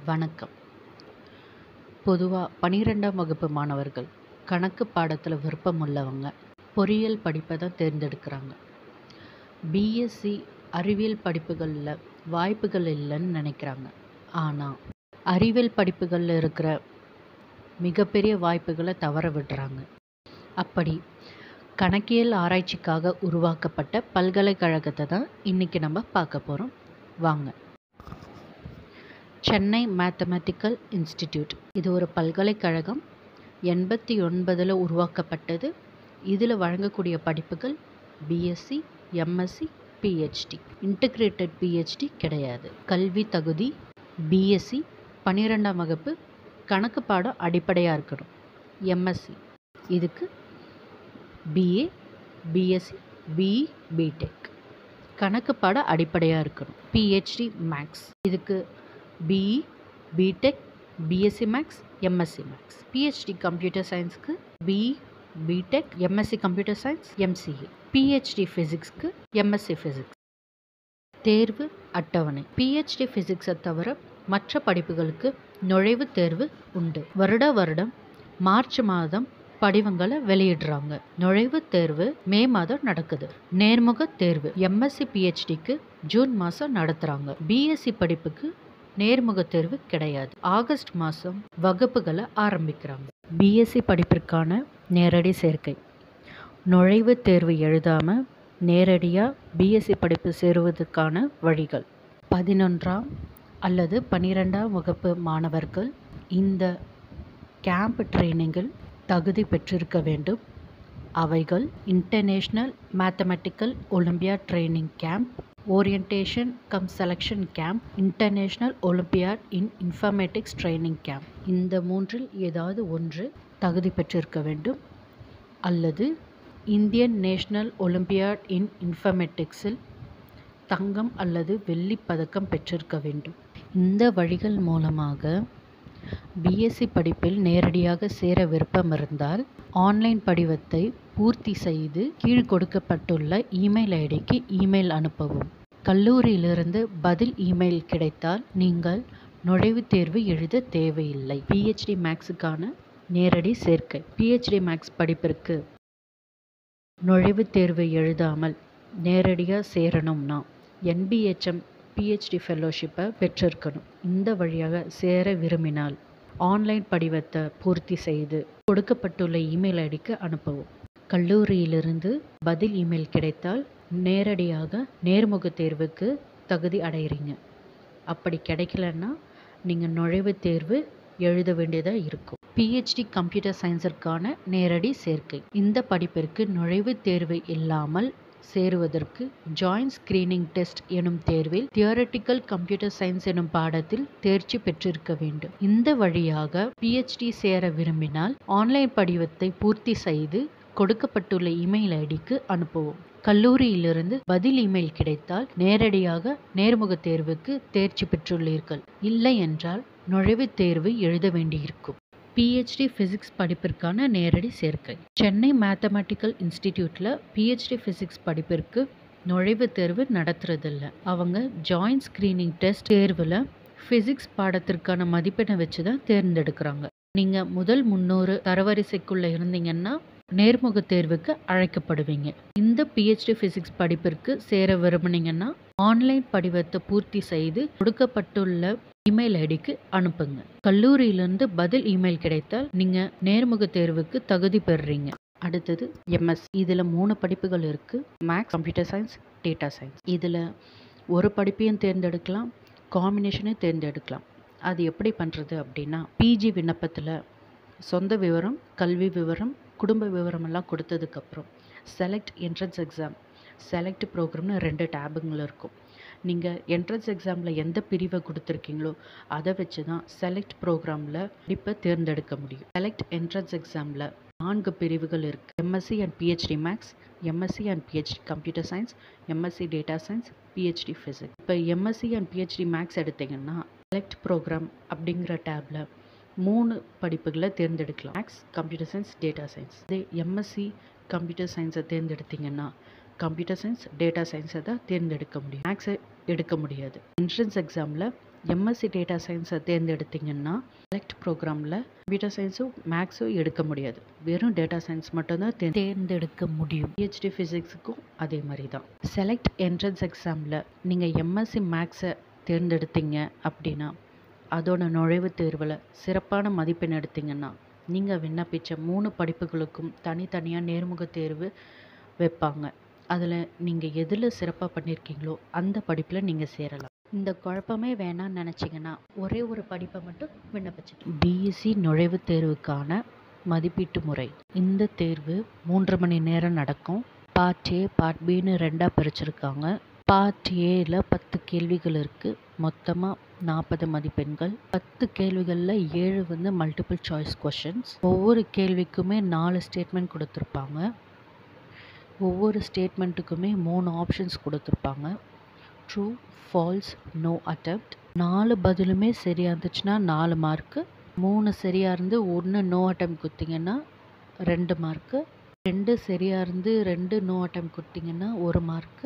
வணக்கம் பொதுவாக பன்னிரெண்டாம் வகுப்பு மாணவர்கள் கணக்கு பாடத்தில் விருப்பம் உள்ளவங்க பொறியியல் படிப்பை தான் தேர்ந்தெடுக்கிறாங்க பிஎஸ்சி அறிவியல் படிப்புகளில் வாய்ப்புகள் இல்லைன்னு நினைக்கிறாங்க ஆனால் அறிவியல் படிப்புகளில் இருக்கிற மிகப்பெரிய வாய்ப்புகளை தவற விடுறாங்க அப்படி கணக்கியல் ஆராய்ச்சிக்காக உருவாக்கப்பட்ட பல்கலைக்கழகத்தை தான் இன்றைக்கி நம்ம பார்க்க போகிறோம் வாங்க சென்னை மேத்தமெட்டிக்கல் இன்ஸ்டிடியூட் இது ஒரு பல்கலைக்கழகம் எண்பத்தி ஒன்பதில் உருவாக்கப்பட்டது இதில் வழங்கக்கூடிய படிப்புகள் BSc MSc PhD integrated PhD கிடையாது கல்வி தகுதி பிஎஸ்சி பன்னிரெண்டாம் வகுப்பு கணக்கு பாடம் அடிப்படையாக இருக்கணும் எம்எஸ்சி இதுக்கு பிஏ பிஎஸ்சி பிஇ பிடெக் கணக்கு பாடம் அடிப்படையாக இருக்கணும் பிஹெச்டி மேக்ஸ் இதுக்கு BE BTech BSc maths MSc maths PhD computer சயின்ஸ்க்கு BE BTech MSc computer science MCA PhD ஃபிசிக்ஸ்க்கு எம்எஸ்சி ஃபிசிக்ஸ் தேர்வு அட்டவணை பிஹெச்டி ஃபிசிக்ஸை தவிர மற்ற படிப்புகளுக்கு நுழைவுத் தேர்வு உண்டு வருட வருடம் மார்ச் மாதம் படிவங்களை வெளியிடுறாங்க நுழைவுத் தேர்வு மே மாதம் நடக்குது நேர்முக தேர்வு எம்எஸ்சி பிஹெச்டிக்கு ஜூன் மாதம் நடத்துகிறாங்க பிஎஸ்சி படிப்புக்கு நேர்முக தேர்வு கிடையாது ஆகஸ்ட் மாதம் வகுப்புகளை ஆரம்பிக்கிறாங்க பிஎஸ்சி படிப்பிற்கான நேரடி சேர்க்கை நுழைவுத் தேர்வு எழுதாமல் நேரடியாக பிஎஸ்சி படிப்பு சேருவதற்கான வழிகள் பதினொன்றாம் அல்லது பன்னிரெண்டாம் வகுப்பு மாணவர்கள் இந்த கேம்ப் ட்ரைனிங்கில் தகுதி பெற்றிருக்க வேண்டும் அவைகள் international mathematical olympiad training camp orientation cum selection camp international olympiad in informatics training camp இந்த மூன்றில் ஏதாவது ஒன்று தகுதி பெற்றிருக்க வேண்டும் அல்லது இந்தியன் நேஷ்னல் ஒலிம்பியாட் இன் இன்ஃபர்மேட்டிக்ஸில் தங்கம் அல்லது வெள்ளிப் பதக்கம் பெற்றிருக்க வேண்டும் இந்த வழிகள் மூலமாக பிஎஸ்சி படிப்பில் நேரடியாக சேர விருப்பம் இருந்தால் ஆன்லைன் படிவத்தை பூர்த்தி செய்து கீழ் கொடுக்கப்பட்டுள்ள இமெயில் ஐடிக்கு இமெயில் அனுப்பவும் கல்லூரியிலிருந்து பதில் இமெயில் கிடைத்தால் நீங்கள் நுழைவுத் தேர்வு எழுத தேவையில்லை பிஹெச்டி மேக்ஸுக்கான நேரடி சேர்க்கை பிஹெச்டி மேக்ஸ் படிப்பிற்கு நுழைவுத் தேர்வு எழுதாமல் நேரடியாக சேரணும்னா என்பிஹெச்எம் பிஹெச்டி ஃபெல்லோஷிப்பை பெற்றிருக்கணும் இந்த வழியாக சேர விரும்பினால் ஆன்லைன் படிவத்தை பூர்த்தி செய்து கொடுக்கப்பட்டுள்ள இமெயில் ஐடிக்கு அனுப்பவும் கல்லூரியிலிருந்து பதில் இமெயில் கிடைத்தால் நேரடியாக நேர்முக தேர்வுக்கு தகுதி அடைகிறீங்க அப்படி கிடைக்கலன்னா நீங்கள் நுழைவுத் தேர்வு எழுத வேண்டியதாக இருக்கும் பிஹெச்டி கம்ப்யூட்டர் சயின்ஸிற்கான நேரடி சேர்க்கை இந்த படிப்பிற்கு நுழைவுத் தேர்வு இல்லாமல் சேருவதற்கு ஜாயின்ட் ஸ்கிரீனிங் டெஸ்ட் எனும் தேர்வில் தியரட்டிக்கல் கம்ப்யூட்டர் சயின்ஸ் எனும் பாடத்தில் தேர்ச்சி பெற்றிருக்க வேண்டும் இந்த வழியாக பிஹெச்டி சேர விரும்பினால் ஆன்லைன் படிவத்தை பூர்த்தி செய்து கொடுக்கப்பட்டுள்ள இமெயில் ஐடிக்கு அனுப்பவும் கல்லூரியிலிருந்து பதில் இமெயில் கிடைத்தால் நேரடியாக நேர்முக தேர்வுக்கு தேர்ச்சி பெற்றுள்ளீர்கள் இல்லை என்றால் நுழைவுத் தேர்வு எழுத வேண்டியிருக்கும் பிஹெச்டி ஃபிசிக்ஸ் படிப்பிற்கான நேரடி சேர்க்கை சென்னை மேத்தமெட்டிக்கல் இன்ஸ்டிடியூட்டில் பிஹெச்டி ஃபிசிக்ஸ் படிப்பிற்கு நுழைவுத் தேர்வு நடத்துறதில்ல அவங்க ஜாயின்ட் ஸ்க்ரீனிங் டெஸ்ட் தேர்வில் ஃபிசிக்ஸ் பாடத்திற்கான மதிப்பெண்ணை வச்சு தான் தேர்ந்தெடுக்கிறாங்க நீங்கள் முதல் முந்நூறு தரவரிசைக்குள்ளே இருந்தீங்கன்னா நேர்முக தேர்வுக்கு அழைக்கப்படுவீங்க இந்த பிஹெச்டி ஃபிசிக்ஸ் படிப்பிற்கு சேர விரும்புனீங்கன்னா ஆன்லைன் படிவத்தை பூர்த்தி செய்து கொடுக்கப்பட்டுள்ள இமெயில் ஐடிக்கு அனுப்புங்க கல்லூரியிலிருந்து பதில் இமெயில் கிடைத்தால் நீங்கள் நேர்முக தேர்வுக்கு தகுதி பெறுறீங்க அடுத்தது எம்எஸ் இதில் மூணு படிப்புகள் இருக்குது maths computer science data science இதில் ஒரு படிப்பையும் தேர்ந்தெடுக்கலாம் காம்பினேஷனையும் தேர்ந்தெடுக்கலாம் அது எப்படி பண்ணுறது அப்படின்னா பிஜி விண்ணப்பத்தில் சொந்த விவரம் கல்வி விவரம் குடும்ப விவரமெல்லாம் கொடுத்ததுக்கப்புறம் செலக்ட் என்ட்ரன்ஸ் எக்ஸாம் செலக்ட் ப்ரோக்ராம்னு ரெண்டு டேபுங்கள் இருக்கும் நீங்கள் என்ட்ரன்ஸ் எக்ஸாமில் எந்த பிரிவை கொடுத்துருக்கீங்களோ அதை வச்சு தான் செலக்ட் ப்ரோக்ராமில் இப்போ தேர்ந்தெடுக்க முடியும் செலக்ட் என்ட்ரன்ஸ் எக்ஸாமில் நான்கு பிரிவுகள் இருக்குது MSc and PhD maths MSc and PhD computer science MSc data science PhD physics இப்போ எம்எஸ்சி அண்ட் பிஹெச்டி மேக்ஸ் எடுத்தீங்கன்னா செலக்ட் ப்ரோக்ராம் அப்படிங்கிற டேப்பில் மூணு படிப்புகளை தேர்ந்தெடுக்கலாம் maths computer science data science இதே எம்எஸ்சி கம்ப்யூட்டர் சயின்ஸை தேர்ந்தெடுத்தீங்கன்னா கம்ப்யூட்டர் சயின்ஸ் டேட்டா சயின்ஸை தான் தேர்ந்தெடுக்க முடியும் மேக்ஸை எடுக்க முடியாது என்ட்ரன்ஸ் எக்ஸாமில் எம்எஸ்சி டேட்டா சயின்ஸை தேர்ந்தெடுத்தீங்கன்னா செலக்ட் ப்ரோக்ராமில் கம்ப்யூட்டர் சயின்ஸும் மேக்ஸும் எடுக்க முடியாது வெறும் டேட்டா சயின்ஸ் மட்டும்தான் தே தேர்ந்தெடுக்க முடியும் பிஹெச்டி ஃபிசிக்ஸுக்கும் அதே மாதிரி தான் செலக்ட் என்ட்ரன்ஸ் எக்ஸாமில் நீங்கள் எம்எஸ்சி மேக்ஸை தேர்ந்தெடுத்தீங்க அப்படின்னா அதோட நுழைவுத் தேர்வில் சிறப்பான மதிப்பெண் எடுத்தீங்கன்னா நீங்கள் விண்ணப்பித்த மூணு படிப்புகளுக்கும் தனித்தனியாக நேர்முகத் தேர்வு வைப்பாங்க அதில் நீங்கள் எதில் சிறப்பாக பண்ணியிருக்கீங்களோ அந்த படிப்பில் நீங்கள் சேரலாம் இந்த குழப்பமே வேணாம்னு நினச்சிங்கன்னா ஒரே ஒரு படிப்பை மட்டும் விண்ணப்பிச்சு பிஎஸ்சி நுழைவுத் தேர்வுக்கான மதிப்பீட்டு முறை இந்த தேர்வு மூன்று மணி நேரம் நடக்கும் பார்ட் ஏ பார்ட் பின்னு ரெண்டாக பிரிச்சிருக்காங்க பார்ட் ஏல பத்து கேள்விகள் இருக்குது மொத்தமாக நாற்பது மதிப்பெண்கள் பத்து கேள்விகளில் ஏழு வந்து மல்டிபிள் சாய்ஸ் கொஷின்ஸ் ஒவ்வொரு கேள்விக்குமே நாலு ஸ்டேட்மெண்ட் கொடுத்துருப்பாங்க ஒவ்வொரு ஸ்டேட்மெண்ட்டுக்குமே மூணு ஆப்ஷன்ஸ் கொடுத்துருப்பாங்க ட்ரூ ஃபால்ஸ் நோ அட்டெம்ப்ட் நாலு பதிலுமே சரியாக இருந்துச்சுன்னா நாலு மார்க்கு மூணு சரியாக இருந்து ஒன்று நோ அட்டம் கொடுத்தீங்கன்னா ரெண்டு மார்க்கு ரெண்டு சரியாக இருந்து ரெண்டு நோ அட்டம் கொடுத்தீங்கன்னா ஒரு மார்க்கு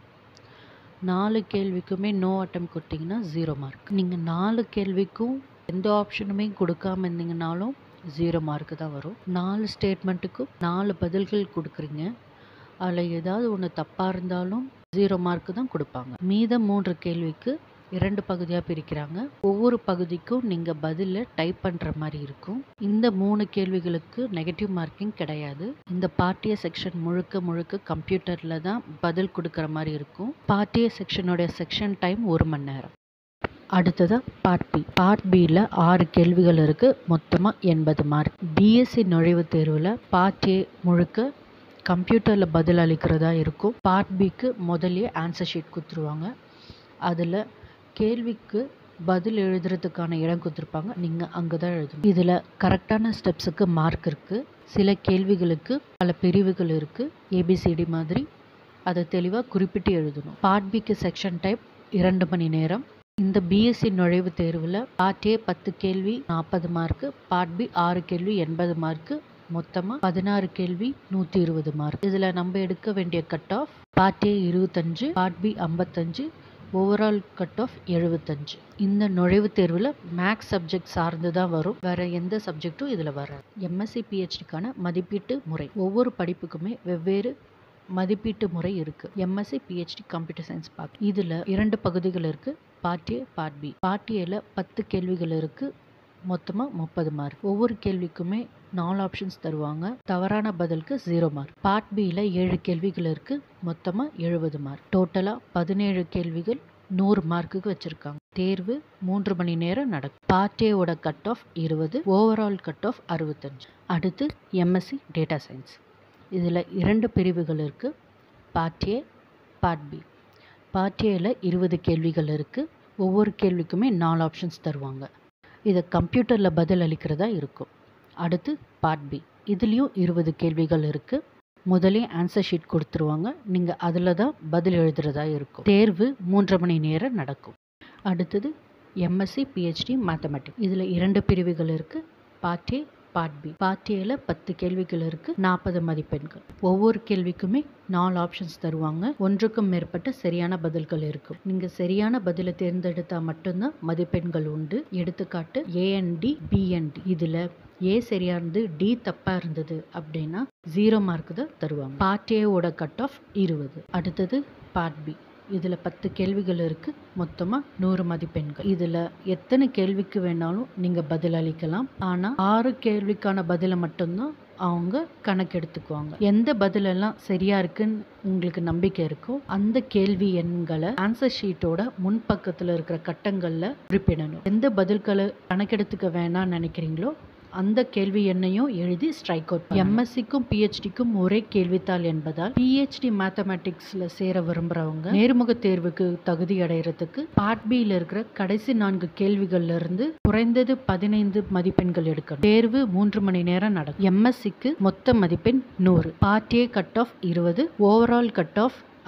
நாலு கேள்விக்குமே நோ அட்டம் கொடுத்தீங்கன்னா ஜீரோ மார்க் நீங்கள் நாலு கேள்விக்கும் எந்த ஆப்ஷனுமே கொடுக்காம இருந்தீங்கனாலும் ஜீரோ மார்க்கு தான் வரும் நாலு ஸ்டேட்மெண்ட்டுக்கும் நாலு பதில்கள் கொடுக்குறீங்க அதில் ஏதாவது ஒன்று தப்பாக இருந்தாலும் ஜீரோ மார்க்கு தான் கொடுப்பாங்க மீதம் மூன்று கேள்விக்கு இரண்டு பகுதியாக பிரிக்கிறாங்க ஒவ்வொரு பகுதிக்கும் நீங்கள் பதிலை டைப் பண்ணுற மாதிரி இருக்கும் இந்த மூணு கேள்விகளுக்கு நெகட்டிவ் மார்க்கிங் கிடையாது இந்த பார்ட்டிய செக்ஷன் முழுக்க முழுக்க கம்ப்யூட்டரில் தான் பதில் கொடுக்குற மாதிரி இருக்கும் பார்ட்டிய செக்ஷனோட செக்ஷன் டைம் ஒரு மணி நேரம் அடுத்ததாக பார்ட் பி பார்ட் பியில் ஆறு கேள்விகள் இருக்குது மொத்தமாக எண்பது மார்க் பிஎஸ்சி நுழைவுத் தேர்வில் பார்ட் ஏ முழுக்க கம்ப்யூட்டரில் பதில் அளிக்கிறதா இருக்கும் பார்ட் பிக்கு முதல்லயே ஆன்சர் ஷீட் கொடுத்துருவாங்க அதில் கேள்விக்கு பதில் எழுதுறதுக்கான இடம் கொடுத்துருப்பாங்க நீங்கள் அங்கே தான் எழுதணும் இதில் கரெக்டான ஸ்டெப்ஸுக்கு மார்க் இருக்குது சில கேள்விகளுக்கு பல பிரிவுகள் இருக்குது ஏபிசிடி மாதிரி அதை தெளிவாக குறிப்பிட்டு எழுதணும் பார்ட் பிக்கு செக்ஷன் டைப் இரண்டு மணி நேரம் இந்த பிஎஸ்சி நுழைவுத் தேர்வில் பார்ட் ஏ பத்து கேள்வி நாற்பது மார்க்கு பார்ட் பி ஆறு கேள்வி எண்பது மார்க்கு மொத்தமாக பதினாறு கேள்வி நூற்றி இருபது மார்க் இதில் நம்ம எடுக்க வேண்டிய கட் ஆஃப் பார்ட் ஏ இருபத்தஞ்சு பார்ட் பி ஐம்பத்தஞ்சு ஓவரால் கட் ஆஃப் எழுபத்தஞ்சு இந்த நுழைவுத் தேர்வில் மேக்ஸ் சப்ஜெக்ட் சார்ந்து தான் வரும் வேற எந்த சப்ஜெக்ட்டும் இதில் வராது எம்எஸ்சி பிஹெச்டிக்கான மதிப்பீட்டு முறை ஒவ்வொரு படிப்புக்குமே வெவ்வேறு மதிப்பீட்டு முறை இருக்குது MSc PhD computer science part இதில் இரண்டு பகுதிகள் இருக்குது part A part B part ஏல பத்து கேள்விகள் இருக்குது மொத்தமாக முப்பது மார்க் ஒவ்வொரு கேள்விக்குமே நாலு ஆப்ஷன்ஸ் தருவாங்க தவறான பதிலுக்கு ஜீரோ மார்க் பார்ட் பியில் ஏழு கேள்விகள் இருக்குது மொத்தமாக எழுபது மார்க் டோட்டலாக பதினேழு கேள்விகள் நூறு மார்க்குக்கு வச்சுருக்காங்க தேர்வு மூன்று மணி நேரம் நடக்கும் பார்ட் ஏவோட கட் ஆஃப் இருபது ஓவரால் கட் ஆஃப் அறுபத்தஞ்சு அடுத்து எம்எஸ்சி டேட்டா சயின்ஸ் இதில் இரண்டு பிரிவுகள் இருக்குது part A part B part ஏல இருபது கேள்விகள் இருக்குது ஒவ்வொரு கேள்விக்குமே நாலு ஆப்ஷன்ஸ் தருவாங்க இதை கம்ப்யூட்டரில் பதில் அளிக்கிறதா இருக்கும் அடுத்து பார்ட் பி இதுலேயும் இருபது கேள்விகள் இருக்குது முதலே ஆன்சர் ஷீட் கொடுத்துருவாங்க நீங்கள் அதில் தான் பதில் எழுதுறதா இருக்கும் தேர்வு மூன்றரை மணி நேரம் நடக்கும் அடுத்தது எம்எஸ்சி பிஹெச்டி மேத்தமெட்டிக்ஸ் இதில் இரண்டு பிரிவுகள் இருக்குது part A part B part ஏல பத்து கேள்விகள் இருக்குது நாற்பது மதிப்பெண்கள் ஒவ்வொரு கேள்விக்குமே நாலு ஆப்ஷன்ஸ் தருவாங்க ஒன்றுக்கும் மேற்பட்ட சரியான பதில்கள் இருக்கும் நீங்கள் சரியான பதிலை தேர்ந்தெடுத்தால் மட்டும்தான் மதிப்பெண்கள் உண்டு எடுத்துக்காட்டு ஏஎன்டி பிஎன்டி இதில் ஏ சரியா இருந்து டி தப்பா இருந்தது அப்படின்னா ஜீரோ மார்க் தான் தருவாங்க பார்ட் ஏவோட கட் ஆஃப் இருபது அடுத்தது பார்ட் பி இதில் பத்து கேள்விகள் இருக்குது மொத்தமாக நூறு மதிப்பெண்கள் இதில் எத்தனை கேள்விக்கு வேணாலும் நீங்கள் பதில் அளிக்கலாம் ஆனால் ஆறு கேள்விக்கான பதிலை மட்டும்தான் அவங்க கணக்கெடுத்துக்குவாங்க எந்த பதிலெல்லாம் சரியா இருக்குன்னு உங்களுக்கு நம்பிக்கை இருக்கோ அந்த கேள்வி எண்களை ஆன்சர் ஷீட்டோட முன்பக்கத்தில் இருக்கிற கட்டங்களில் குறிப்பிடணும் எந்த பதில்களை கணக்கெடுத்துக்க வேணாம்னு நினைக்கிறீங்களோ அந்த கேள்வி எண்ணையும் எழுதி ஸ்ட்ரைக் அவுட் எம்எஸ்சிக்கும் பிஹெச்டிக்கும் ஒரே கேள்வித்தாள் என்பதால் பிஹெச்டி மேத்தமேட்டிக்ஸ்ல சேர விரும்புறவங்க நேர்முக தேர்வுக்கு தகுதி அடைகிறதுக்கு பார்ட் பியில் இருக்கிற கடைசி நான்கு கேள்விகள்ல இருந்து குறைந்தது பதினைந்து மதிப்பெண்கள் எடுக்கணும் தேர்வு மூன்று மணி நேரம் நடக்கும் எம்எஸ்சிக்கு மொத்த மதிப்பெண் நூறு பார்ட் ஏ கட் ஆஃப் இருபது ஓவரால் கட் ஆஃப்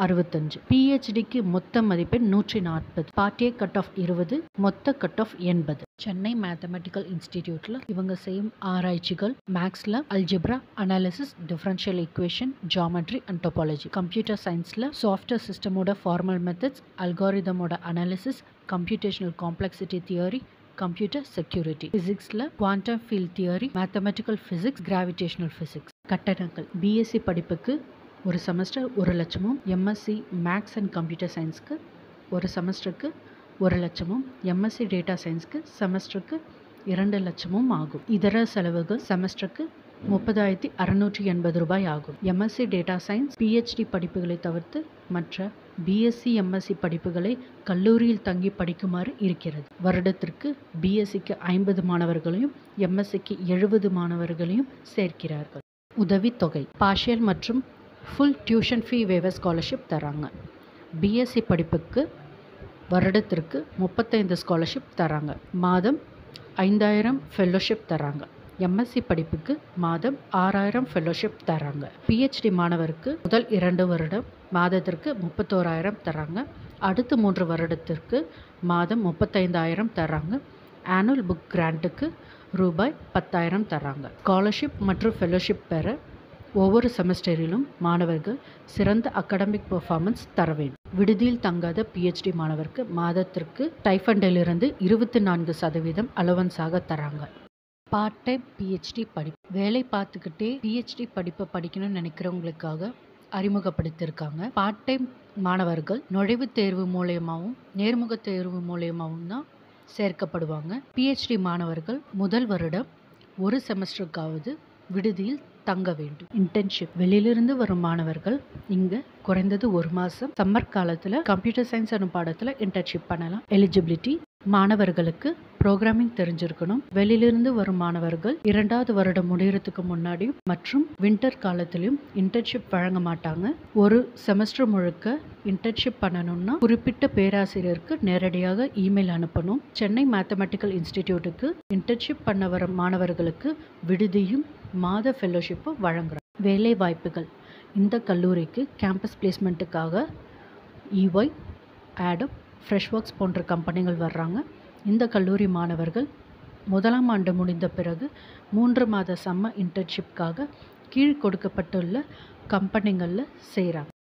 அறுபத்தஞ்சு பிஹெச்டிக்கு மொத்த மதிப்பெண் நூற்றி நாற்பது பார்ட் ஏ கட் ஆஃப் இருபது மொத்த கட் ஆஃப் எண்பது சென்னை மேத்தமெட்டிக்கல் இன்ஸ்டிடியூட்டில் இவங்க செய்யும் ஆராய்ச்சிகள் மேக்ஸில் algebra analysis differential equation geometry and topology computer சயின்ஸில் சாஃப்ட்வேர் சிஸ்டமோட ஃபார்மல் மெத்தட்ஸ் அல்காரிதமோட analysis computational complexity theory computer security ஃபிசிக்ஸில் quantum field theory mathematical physics gravitational physics கட்டணங்கள் பிஎஸ்சி படிப்புக்கு ஒரு செமஸ்டர் ஒரு லட்சமும் எம்எஸ்சி மேக்ஸ் அண்ட் கம்ப்யூட்டர் சயின்ஸ்க்கு ஒரு செமஸ்டருக்கு ஒரு லட்சமும் எம்எஸ்சி டேட்டா சயின்ஸ்க்கு செமஸ்டருக்கு இரண்டு லட்சமும் ஆகும் இதர செலவுகள் செமஸ்டருக்கு முப்பதாயிரத்தி அறநூற்றி எண்பது ரூபாய் ஆகும் எம்எஸ்சி டேட்டா சயின்ஸ் பிஹெச்டி படிப்புகளை தவிர்த்து மற்ற பிஎஸ்சி எம்எஸ்சி படிப்புகளை கல்லூரியில் தங்கி படிக்குமாறு இருக்கிறது வருடத்திற்கு பிஎஸ்சிக்கு ஐம்பது மாணவர்களையும் எம்எஸ்சிக்கு எழுபது மாணவர்களையும் சேர்க்கிறார்கள் உதவித்தொகை பார்ஷியல் மற்றும் full tuition fee waiver scholarship தராங்க பிஎஸ்சி படிப்புக்கு வருடத்திற்கு முப்பத்தைந்து ஸ்காலர்ஷிப் தராங்க மாதம் ஐந்தாயிரம் ஃபெல்லோஷிப் தராங்க எம்எஸ்சி படிப்புக்கு மாதம் ஆறாயிரம் ஃபெல்லோஷிப் தராங்க பிஹெச்டி மாணவருக்கு முதல் இரண்டு வருடம் மாதத்திற்கு முப்பத்தோராயிரம் தராங்க அடுத்த மூன்று வருடத்திற்கு மாதம் முப்பத்தைந்தாயிரம் தராங்க ஆனுவல் புக் கிராண்ட்டுக்கு ரூபாய் பத்தாயிரம் தராங்க ஸ்காலர்ஷிப் மற்றும் ஃபெல்லோஷிப் பெற ஒவ்வொரு செமஸ்டரிலும் மாணவர்கள் சிறந்த அகடமிக் பெர்ஃபார்மன்ஸ் தர வேண்டும் விடுதியில் தங்காத பிஹெச்டி மாணவருக்கு மாதத்திற்கு டைஃபண்டிலிருந்து இருபத்தி நான்கு சதவீதம் அலவன்ஸாக தராங்க பார்ட் டைம் பிஹெச்டி படிப்பு வேலை பார்த்துக்கிட்டே பிஹெச்டி படிப்பை படிக்கணும்னு நினைக்கிறவங்களுக்காக அறிமுகப்படுத்தியிருக்காங்க பார்ட் டைம் மாணவர்கள் நுழைவுத் தேர்வு மூலயமாவும் நேர்முகத் தேர்வு மூலயமாவும் தான் சேர்க்கப்படுவாங்க பிஹெச்டி மாணவர்கள் முதல் வருடம் ஒரு செமஸ்டருக்காவது விடுதியில் தங்க வேண்டும் இன்டர்ன்ஷிப் வெளியிலிருந்து வரும் மாணவர்கள் இங்கே குறைந்தது ஒரு மாதம் சம்மர் காலத்தில் கம்ப்யூட்டர் சயின்ஸ் எனும் பாடத்தில் இன்டர்ன்ஷிப் பண்ணலாம் எலிஜிபிலிட்டி மாணவர்களுக்கு ப்ரோக்ராமிங் தெரிஞ்சிருக்கணும் வெளியிலிருந்து வரும் மாணவர்கள் இரண்டாவது வருடம் முடியறதுக்கு முன்னாடியும் மற்றும் வின்டர் காலத்திலையும் இன்டர்ன்ஷிப் வழங்க மாட்டாங்க ஒரு செமஸ்டர் முழுக்க இன்டர்ன்ஷிப் பண்ணணும்னா குறிப்பிட்ட பேராசிரியருக்கு நேரடியாக இமெயில் அனுப்பணும் சென்னை மேத்தமெட்டிக்கல் இன்ஸ்டிடியூட்டுக்கு இன்டர்ன்ஷிப் பண்ண வர மாணவர்களுக்கு விடுதியும் மாத ஃபெல்லோஷிப்பும் வழங்குறாங்க வேலை வாய்ப்புகள் இந்த கல்லூரிக்கு கேம்பஸ் பிளேஸ்மெண்ட்டுக்காக இஒய் ஆடம் ஃப்ரெஷ் ஒர்க்ஸ் போன்ற கம்பெனிகள் வர்றாங்க இந்த கல்லூரி மாணவர்கள் முதலாம் ஆண்டு முடிந்த பிறகு மூன்று மாத சம்ம இன்டர்ன்ஷிப்காக கீழ் கொடுக்கப்பட்டுள்ள கம்பெனிகளில் செய்கிறாங்க